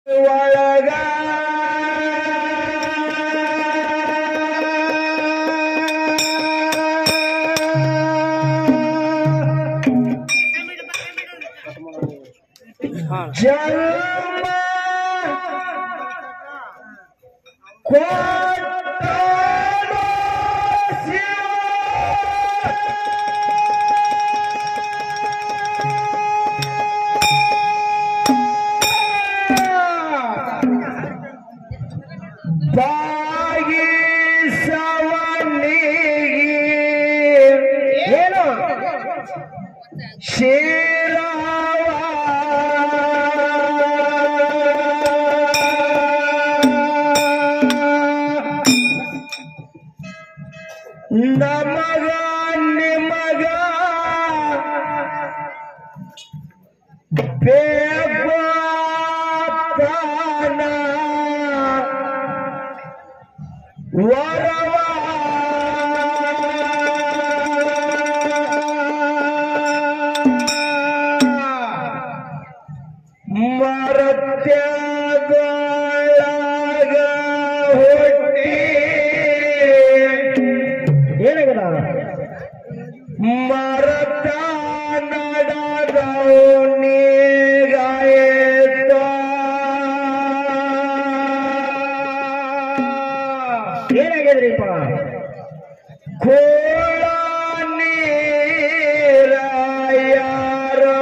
ಒಳಗ ಜನ್ಮ ಕೊಟ್ಟಾನು ಬಾಗಿಸವನಿಗೆ ಏನು ನಮಗ ನಿಮಗ ಬೇಪಾನ ವರವ ಮರತ್ಯದೊಳಗ ಹುಟ್ಟಿ ಏನಾಗದ ಮರತ ನಡೆದವನಿಗಾಯತ ಏನಾಗ್ಯದ್ರಿಪ್ಪ ಕೋಳ ನೀರ ಯಾರೋ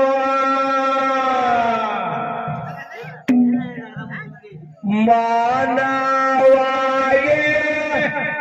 ಮಾನವಾಗೆ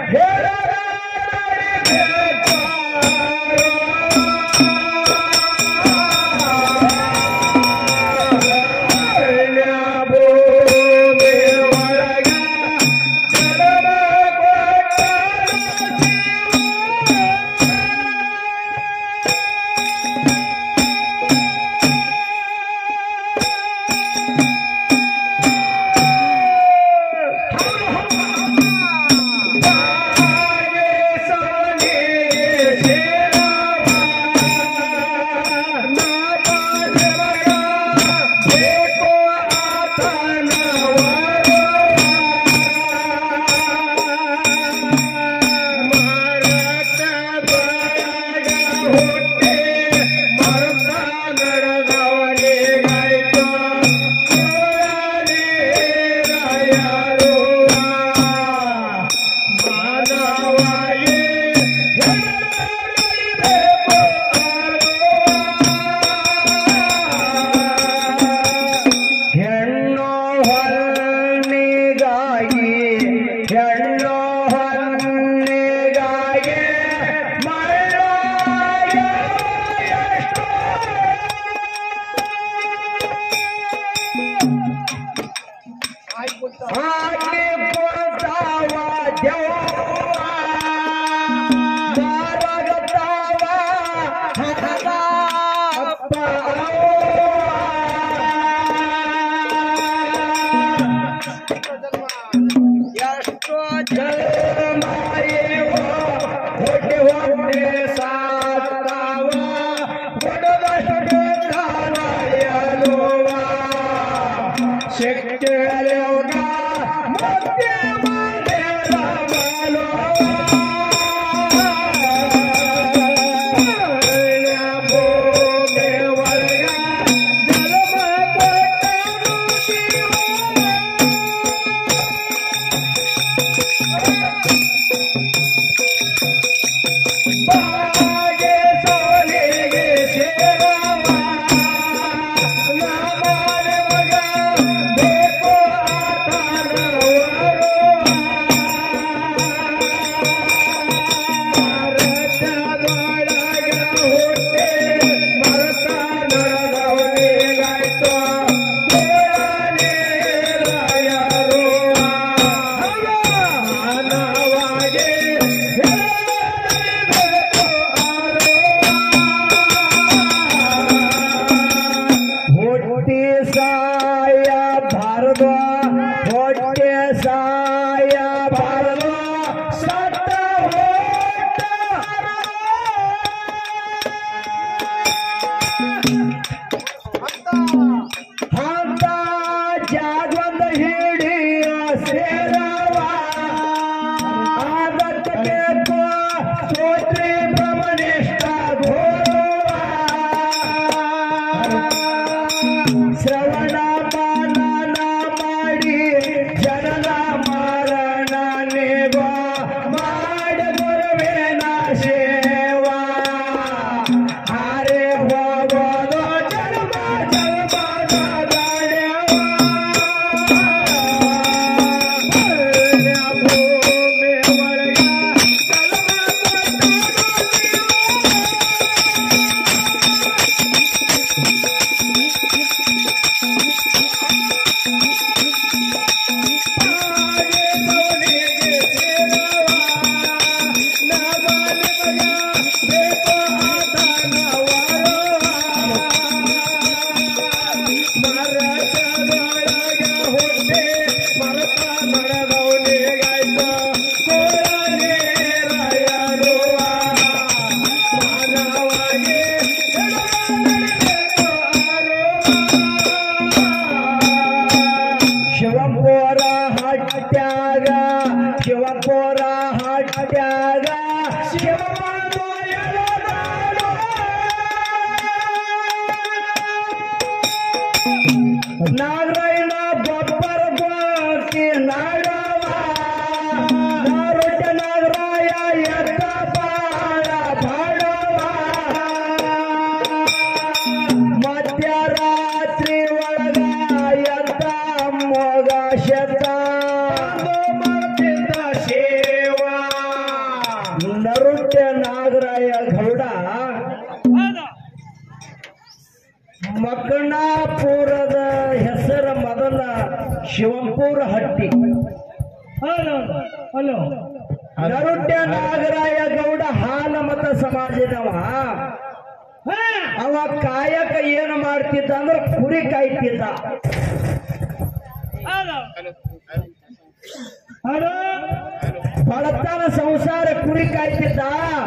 ಹೆಣ್ಣು ಹೊನ್ನಿಗಾಗಿ ಹೆಣ್ಣು ಹೊನ್ನಿಗಾಗಿ ಮಳ್ಳಾಯ ಎಷ್ಟು ಆಕೆ ಕೊಡ್ತಾವ ದೆವ್ವ ಮಾರಗತಾವ ಹಠದ ಅಪ್ಪ ಎಷ್ಟೋ ಜನ್ಮಾಯೇವ ಹೊಟ್ಟೆ ಹೊಟ್ಟೆ ಸಾತ್ತಾವ ಹೊಡೆದಷ್ಟು ದಾನಯಲುವ ಶಕ್ತಿಯಲೋಗ ಮತ್ತೆ ಮಂದೆ ಭೂಮಿ ಒಳಗ ಜನ್ಮ ಕೊಟ್ಟನು ಶಿವ ಬಾಗೆ ಸೋಲಿಗೆ ಸೇರವ ನಮ್ಮನೆ ಮಗ ಬೇಕು ಆತನವರು ಮರದೊಳಗ ಹುಟ್ಟಿ ಮರತ ನಡೆದವನಿಗಾಯ್ತು ಯಾರು ಮಾನವಾಗಿ ಹೊಟ್ಟೆ ಸಾಯ ಭಾರತ ಹೊಟ್ಟೆ ಸಾಯ ಭಾರತ ಸತ್ತ ಹೋಟ ಅಂತ ಆಗೊಂದ ಹಿಡಿಯ ಸೇರವ ಆಗತ್ತ ಬೇಕು ಸ್ತೋತ್ರಿ ಬ್ರಹ್ಮನಿಷ್ಠ ಘೋರವ ಶ್ರವಣ ಮಾನನ ಮಾಡಿ ಜನನ ಮಾರಣ ನೇವ ಮಾಡ ಗುರುವೇನ ಸೇವಾ ಹರೇ ಹೋಗೋದು ಜನ್ಮ ಜನ್ಮದ ಗಾಡೆವ. ಭೂಮಿ ಒಳಗ ಶಿವಪುರ ಹಟ್ಟ್ಯಾಗ ಶಿವಪುರ ಹಟ್ಟ್ಯಾಗ ಶಿವಮಾನು ಎಳೆದಾಡು. ನಾಗರಾಯಣ ಬಬ್ಬರ ಗೋಕಿ ನಾಡವ ನಾರೊಡ್ಡ ನಾಗರಾಯ ಎತ್ತ ಬಾಳ ಬಾಡವ ಮಧ್ಯರಾತ್ರಿ ಒಳಗ ಎತ್ತ ಮೊಗ ಶತ ಮಾಡ್ತಿದ್ದ ಸೇವಾ ನರುಟ್ಟ ನಾಗರಾಯ ಗೌಡ ಮಕ್ಕಣಾಪುರದ ಹೆಸರ ಮೊದಲ ಶಿವಂಪುರ ಹಟ್ಟಿ ಹಲೋ ನರುಟ್ಯ ನಾಗರಾಯ ಗೌಡ ಹಾಲ ಮತ ಸಮಾಜದವ ಅವ ಕಾಯಕ ಏನು ಮಾಡ್ತಿದ್ದ ಅಂದ್ರೆ ಕುರಿ ಕಾಯ್ತಿದ್ದ ಹಲೋ ಬಳತನ ಸಂಸಾರ ಕುರಿ ಕಾಯ್ತಿದ್ದ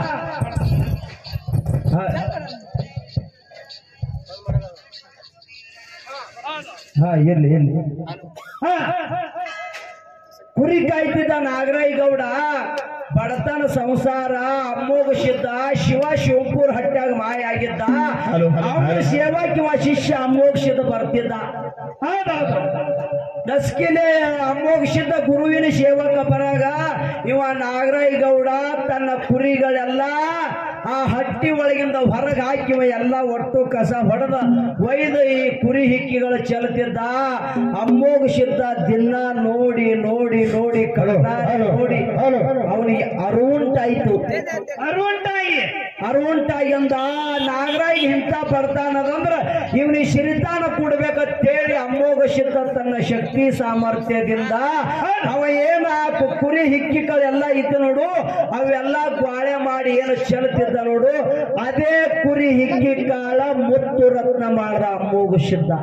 ಹ. ಹಾ ಇರ್ಲಿ ಇರ್ಲಿ ಹಾ ಕುರಿ ಕಾಯ್ತಿದ್ದ ನಾಗರಾಯ ಗೌಡ ಬಡತನ ಸಂಸಾರ ಅಮ್ಮೋಗಿಸಿದ್ದ ಶಿವ ಶಿವಪುರ ಹಟ್ಟ್ಯಾಗ ಮಾಯ ಆಗಿದ್ದ ಹಲೋ, ಹಲೋ, ಅವನ ಹಲೋ. ಸೇವಾಕಿವ ಶಿಷ್ಯ ಅಮ್ಮೋಗಿಸಿದ ಬರ್ತಿದ್ದ ಹೌದೌದು ದಸ್ಕಿಲೆ ಅಮ್ಮೋಗಿಸಿದ್ದ ಗುರುವಿನ ಸೇವಕ ಬರಾಗ ಇವ ನಾಗರಾಯ ಗೌಡ ತನ್ನ ಕುರಿಗಳೆಲ್ಲ ಆ ಹಟ್ಟಿ ಒಳಗಿಂದ ಹೊರಗೆ ಹಾಕಿವ ಎಲ್ಲ ಒಟ್ಟು ಕಸ ಹೊಡೆದ ಒಯ್ದು ಈ ಕುರಿ ಹಿಕ್ಕಿಗಳು ಚೆಲ್ತಿದ್ದ ಅಮ್ಮೋಗಿಸಿದ್ದ ದಿನ ನೋಡಿ ನೋಡಿ ನೋಡಿ ಕಣ್ಣಾರೆ ನೋಡಿ ಅವನಿಗೆ ಅರುಂಟಾಯ್ತು ಅರುವಂಟಾಗಿ ಅರುಂಟಾಗಿ ಅಂದ ನಾಗರಾಯಿ ಇಂಥ ಬರ್ತಾನದಂದ್ರ ಇವನಿಗೆ ಸಿರಿತಾನ ಕೊಡ್ಬೇಕಂತೇಳಿ ಅಮ್ಮೋಘಸಿದ್ದ ತನ್ನ ಶಕ್ತಿ ಸಾಮರ್ಥ್ಯದಿಂದ ಅವ ಏನ ಕು- ಕುರಿ ಹಿಕ್ಕಿಗಳೆಲ್ಲ ಇದ್ದು ನೋಡು ಅವೆಲ್ಲ ಗ್ವಾಳೆ ಮಾಡಿ ಏನು ಚೆಲ್ತಿದ್ದ ನೋಡು ಅದೇ ಕುರಿ ಹಿಕ್ಕಿ ಕಾಳ ಮುತ್ತು ರತ್ನ ಮಾಡ್ದ ಅಮ್ಮೋಘಸಿದ್ದ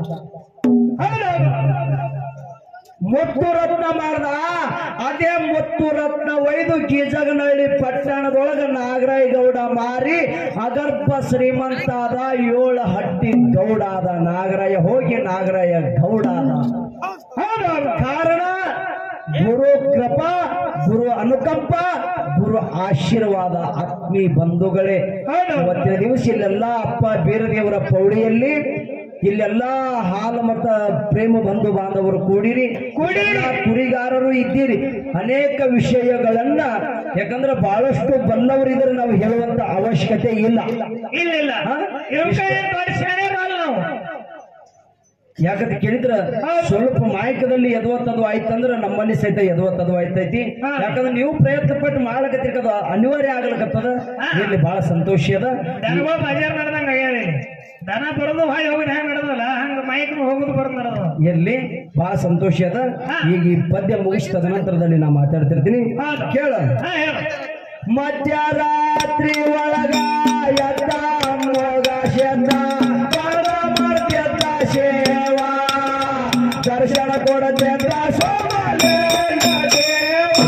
ಮುತ್ತು ರತ್ನ ಮಾಡ್ದ ಅದೇ ಮುತ್ತು ರತ್ನ ಒಯ್ದು ಗೀಜಗನಹಳ್ಳಿ ಪಟ್ಟಣದೊಳಗ ನಾಗರಾಯ ಗೌಡ ಮಾರಿ ಅಗರ್ಭ ಶ್ರೀಮಂತ ಆದ ಏಳು ಹಟ್ಟಿ ಗೌಡ ಆದ ನಾಗರಾಯ ಹೋಗಿ ನಾಗರಾಯ ಗೌಡ ಆದ ಹೌದು. ಕಾರಣ ಗುರು ಕೃಪಾ ಗುರು ಅನುಕಂಪ ಗುರು ಆಶೀರ್ವಾದ ಆತ್ಮೀ ಬಂಧುಗಳೇ ಇವತ್ತಿನ ದಿವಸ ಇಲ್ಲೆಲ್ಲ ಅಪ್ಪ ಬೀರದೇವರ ಪೌಳಿಯಲ್ಲಿ ಇಲ್ಲೆಲ್ಲ ಹಾಲು ಮತ್ತ ಪ್ರೇಮ ಬಂಧು ಬಾಂಧವರು ಕೂಡಿರಿ ಕೂಡಿರಿ ಕುರಿಗಾರರು ಇದ್ದೀರಿ ಅನೇಕ ವಿಷಯಗಳನ್ನ ಯಾಕಂದ್ರೆ ಬಹಳಷ್ಟು ಬಲ್ಲವರಿದ್ರೆ ನಾವು ಹೇಳುವಂತ ಅವಶ್ಯಕತೆ ಇಲ್ಲ ಇಲ್ಲ ಇಲ್ಲ ಹಾ? ಇವ್ಕ ಏನ್ ದೊಡ್ಡ ಶಾಣೆ ಅಲ್ಲ ನಾವು ಯಾಕಂತ ಕೇಳಿದ್ರ ಸ್ವಲ್ಪ ಮಾಯಕದಲ್ಲಿ ಎದವತ್ತದು ಆಯ್ತಂದ್ರ ನಮ್ಮಲ್ಲಿ ಸಹಿತ ಎದವತ್ತದು ಆಯ್ತೈತಿ ಹಾ. ಯಾಕಂದ್ರೆ ನೀವು ಪ್ರಯತ್ನ ಪಟ್ಟು ಮಾಡ್ಲಕತ್ತಿರ್ಕದ ಅನಿವಾರ್ಯ ಆಗ್ಲಕತ್ತದ ಇಲ್ಲಿ ಬಹಳ ಸಂತೋಷ ಅದ ದನಗಳು ಬಜಾರ್ ನಡೆದಂಗ ಆಗ್ಯಾದ ಇಲ್ಲಿ. ದನ ಬರೋದು ಹಾಯ್ ಹೋಗೋದು ಹೆಂಗ್ ನಡೆದಲ್ಲ ಹಂಗ ಮೈಕ್ ಹೋಗೋದು ಬರೋದು ನಡೆದ ಎಲ್ಲಿ ಬಹಳ ಸಂತೋಷ ಅದ ಈಗ ಈ ಪದ್ಯ ಮುಗಿಸಿದ ನಂತರದಲ್ಲಿ ನಾ ಮಾತಾಡ್ತಿರ್ತೀನಿ ಹೌದು. ಕೇಳ ಹಾ ಹೇಳು ಮಧ್ಯರಾತ್ರಿ ಒಳಗ ಎದ್ದ ಮೋಗ ಶೆದ್ದ ಪಾದ ಮಾಡ್ತಿದ್ದ ಸೇವಾ ದರ್ಶನ ಕೊಡತಿದ್ದ ಸೋಮಲಿಂಗ ದೇವ.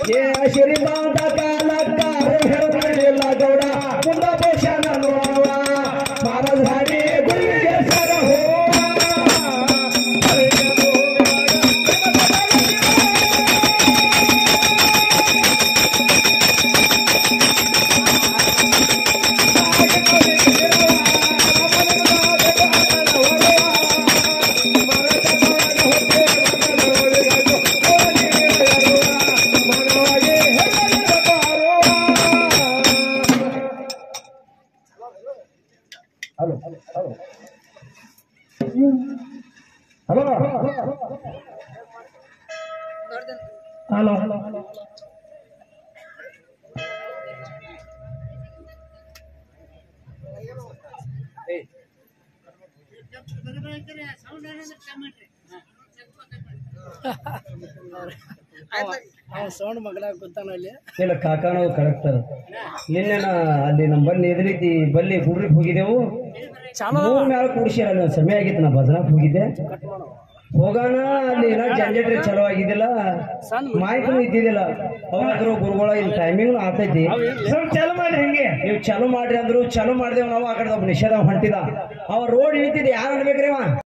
ಏ ಶ್ರೀಮಂತ ಕಾಲಕ್ಕಾರ ಹೇಳ್ತಿರ್ಲಿಲ್ಲ ಗೌಡ ಮುಂದ ಬಹುಶಃ ನೋಡುವ ಮಹಾರಾಜ ಹಾಡಿ ಗುರುವಿಗೆ ಸರ hello hello hello hello sound ಮಗಲಾಗ ಗೊತ್ತಾನ ಅಲ್ಲಿ ಇಲ್ಲ ಕಾಕಾನು ಕರೆಕ್ಟ್ ಅದ ನಿನ್ನೆ ನಾ ಅಲ್ಲಿ ನಮ್ಮ ಬನ್ನಿ ಎದುರೀತಿ ಬಲ್ಲಿ ಗುಡ್ರಿಗೆ ಹೋಗಿದ್ದೆವು ಮೂರ್ ಮ್ಯಾಲ ಕೂಡಿಸ್ಯಾರ ಅಲ್ಲಿ ಒಂದ್ ಸಮಯ ಆಗಿತ್ತು ನಾ ಭಜನಾಕ್ ಹೋಗಿದ್ದೆ ಹೋಗೋಣ ಅಲ್ಲಿ ಏನೋ ಜಂಜಟ್ರಿ ಚಲೋ ಆಗಿದ್ದಿಲ್ಲ ಮಾಹಿತಿನೂ ಇದ್ದಿದ್ದಿಲ್ಲ ಅವಾದ್ರು ಗುರುಗಳ ಇಲ್ಲಿ ಟೈಮಿಂಗ್ ಆಗ್ತೈತಿ ಸ್ವಲ್ಪ ಚಾಲು ಮಾಡಿ ಹಂಗೆ ನೀವು ಚಲೋ ಮಾಡ್ರಿ ಅಂದ್ರು ಚಲೋ ಮಾಡಿದೆವು ನಾವು ಆ ಕಡೆ ಒಬ್ಬ ನಿಷೇಧ ಹೊಂಟಿದ ಅವ ರೋಡ್ ಇಳಿತಿದ್ ಯಾರು ಅನ್ಬೇಕ್ರಿ ಅವ